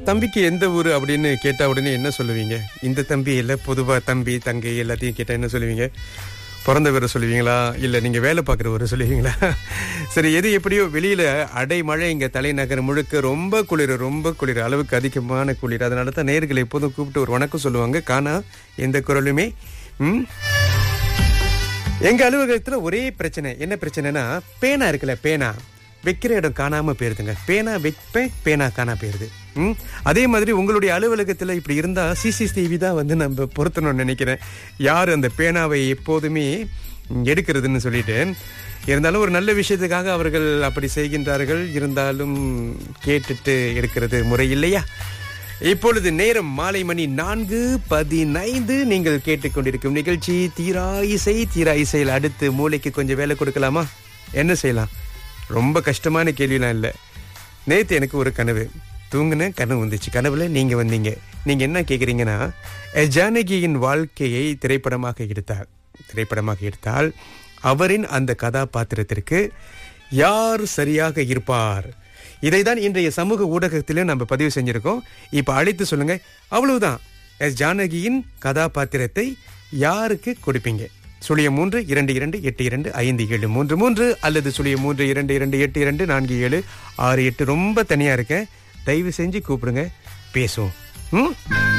தம்பிக்கு எந்த ஊர் அப்படின்னு கேட்டா உடனே என்ன சொல்லுவீங்க இந்த தம்பி இல்ல பொதுவா தம்பி தங்கை எல்லாத்தையும் கேட்டா என்ன சொல்லுவீங்க பிறந்த பேரை சொல்லுவீங்களா இல்ல நீங்க வேலை பார்க்குற ஊரை சொல்லுவீங்களா சரி எது எப்படியோ வெளியில அடை மழை இங்க தலைநகர் முழுக்க ரொம்ப குளிர் ரொம்ப குளிர் அளவுக்கு அதிகமான குளிர் அதனால தான் நேர்களை எப்போதும் கூப்பிட்டு ஒரு வணக்கம் சொல்லுவாங்க காணா எந்த குரலுமே ம் எங்க அலுவலகத்துல ஒரே பிரச்சனை என்ன பிரச்சனைனா பேனா இருக்குல்ல பேனா வைக்கிற இடம் காணாம போயிருதுங்க பேனா வைப்பேன் பேனா காணா போயிருது ம் அதே மாதிரி உங்களுடைய அலுவலகத்துல இப்படி இருந்தா சிசிடிவி தான் வந்து நம்ம பொருத்தணும்னு நினைக்கிறேன் யார் அந்த பேனாவை எப்போதுமே எடுக்கிறதுன்னு சொல்லிட்டு இருந்தாலும் ஒரு நல்ல விஷயத்துக்காக அவர்கள் அப்படி செய்கின்றார்கள் இருந்தாலும் கேட்டுட்டு எடுக்கிறது முறை இல்லையா இப்பொழுது நேரம் மாலை மணி நான்கு பதினைந்து நீங்கள் கேட்டுக்கொண்டிருக்கும் நிகழ்ச்சி தீரா இசை தீரா இசையில் அடுத்து மூளைக்கு கொஞ்சம் வேலை கொடுக்கலாமா என்ன செய்யலாம் ரொம்ப கஷ்டமான கேள்விலாம் இல்லை நேத்து எனக்கு ஒரு கனவு தூங்குன கனவு வந்துச்சு கனவுல நீங்க வந்தீங்க நீங்க என்ன கேக்குறீங்கன்னா அஹ், ஜானகியின் வாழ்க்கையை திரைப்படமாக எடுத்தார் திரைப்படமாக எடுத்தால் அவரின் அந்த கதாபாத்திரத்திற்கு யார் சரியாக இருப்பார் இதைதான் இன்றைய சமூக ஊடகத்திலும் நம்ம பதிவு செஞ்சிருக்கோம் இப்ப அழைத்து சொல்லுங்க அவ்வளவுதான் எஸ் ஜானகியின் கதாபாத்திரத்தை யாருக்கு கொடுப்பீங்க சுழிய மூன்று இரண்டு இரண்டு எட்டு இரண்டு ஐந்து ஏழு மூன்று மூன்று அல்லது சுழிய மூன்று இரண்டு இரண்டு எட்டு இரண்டு நான்கு ஏழு ஆறு எட்டு ரொம்ப தனியா இருக்கேன் தயவு செஞ்சு கூப்பிடுங்க பேசுவோம் ம்